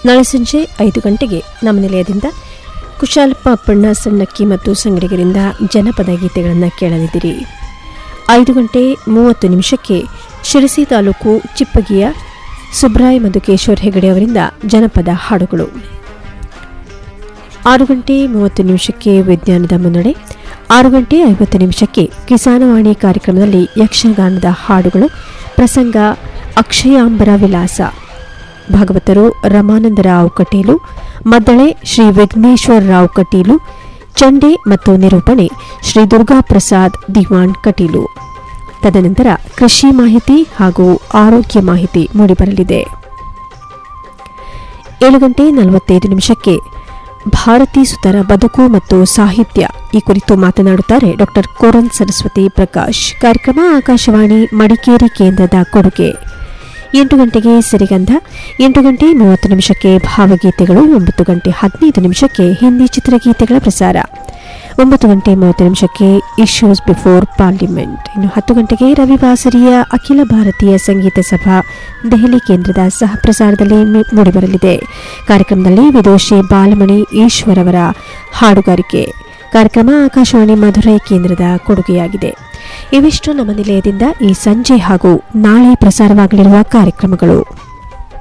ನಾಳೆ ಸಂಜೆ ಐದು ಗಂಟೆಗೆ ನಮ್ಮ ನಿಲಯದಿಂದ ಕುಶಾಲಪ್ಪ ಅಪ್ಪಣ್ಣ ಸಣ್ಣಕ್ಕಿ ಮತ್ತು ಸಂಗಡಿಗರಿಂದ ಜನಪದ ಗೀತೆಗಳನ್ನು ಕೇಳಲಿದ್ದೀರಿ ಐದು ಗಂಟೆ ಮೂವತ್ತು ನಿಮಿಷಕ್ಕೆ ಶಿರಸಿ ತಾಲೂಕು ಚಿಪ್ಪಗಿಯ ಸುಬ್ರಾಯ್ ಮಧುಕೇಶ್ವರ್ ಹೆಗಡೆ ಅವರಿಂದ ಜನಪದ ಹಾಡುಗಳು ಆರು ಗಂಟೆ ಮೂವತ್ತು ನಿಮಿಷಕ್ಕೆ ವಿಜ್ಞಾನದ ಮುನ್ನಡೆ ಆರು ಗಂಟೆ ಐವತ್ತು ನಿಮಿಷಕ್ಕೆ ಕಿಸಾನವಾಣಿ ಕಾರ್ಯಕ್ರಮದಲ್ಲಿ ಯಕ್ಷಗಾನದ ಹಾಡುಗಳು ಪ್ರಸಂಗ ಅಕ್ಷಯಾಂಬರ ವಿಲಾಸ ಭಾಗವತರು ರಮಾನಂದರಾವ್ ಕಟೀಲು ಮದ್ದಳೆ ಶ್ರೀ ವಿಘ್ನೇಶ್ವರ ರಾವ್ ಕಟೀಲು ಚಂಡೆ ಮತ್ತು ನಿರೂಪಣೆ ಶ್ರೀ ದುರ್ಗಾಪ್ರಸಾದ್ ದಿವಾನ್ ಕಟೀಲು ತದನಂತರ ಕೃಷಿ ಮಾಹಿತಿ ಹಾಗೂ ಆರೋಗ್ಯ ಮಾಹಿತಿ ಮೂಡಿಬರಲಿದೆ ಏಳು ಗಂಟೆ ನಲವತ್ತೈದು ನಿಮಿಷಕ್ಕೆ ಭಾರತಿ ಸುತರ ಬದುಕು ಮತ್ತು ಸಾಹಿತ್ಯ ಈ ಕುರಿತು ಮಾತನಾಡುತ್ತಾರೆ ಡಾಕ್ಟರ್ ಕೋರನ್ ಸರಸ್ವತಿ ಪ್ರಕಾಶ್ ಕಾರ್ಯಕ್ರಮ ಆಕಾಶವಾಣಿ ಮಡಿಕೇರಿ ಕೇಂದ್ರದ ಕೊಡುಗೆ ಎಂಟು ಗಂಟೆಗೆ ಸಿರಿಗಂಧ ಎಂಟು ಗಂಟೆ ಮೂವತ್ತು ನಿಮಿಷಕ್ಕೆ ಭಾವಗೀತೆಗಳು ಒಂಬತ್ತು ಗಂಟೆ ಹದಿನೈದು ನಿಮಿಷಕ್ಕೆ ಹಿಂದಿ ಚಿತ್ರಗೀತೆಗಳ ಪ್ರಸಾರ ಒಂಬತ್ತು ಗಂಟೆ ಮೂವತ್ತು ನಿಮಿಷಕ್ಕೆ ಇಶ್ಯೂಸ್ ಬಿಫೋರ್ ಪಾರ್ಲಿಮೆಂಟ್ ಇನ್ನು ಹತ್ತು ಗಂಟೆಗೆ ರವಿವಾಸರಿಯ ಅಖಿಲ ಭಾರತೀಯ ಸಂಗೀತ ಸಭಾ ದೆಹಲಿ ಕೇಂದ್ರದ ಸಹ ಪ್ರಸಾರದಲ್ಲಿ ಮಿ- ಮೂಡಿಬರಲಿದೆ ಕಾರ್ಯಕ್ರಮದಲ್ಲಿ ವಿದೋಷಿ ಬಾಲಮಣಿ ಈಶ್ವರ್ ಅವರ ಹಾಡುಗಾರಿಕೆ ಕಾರ್ಯಕ್ರಮ ಆಕಾಶವಾಣಿ ಮಧುರೈ ಕೇಂದ್ರದ ಕೊಡುಗೆಯಾಗಿದೆ ಇವಿಷ್ಟು ನಮ್ಮ ನಿಲಯದಿಂದ ಈ ಸಂಜೆ ಹಾಗೂ ನಾಳೆ ಪ್ರಸಾರವಾಗಲಿರುವ ಕಾರ್ಯಕ್ರಮಗಳು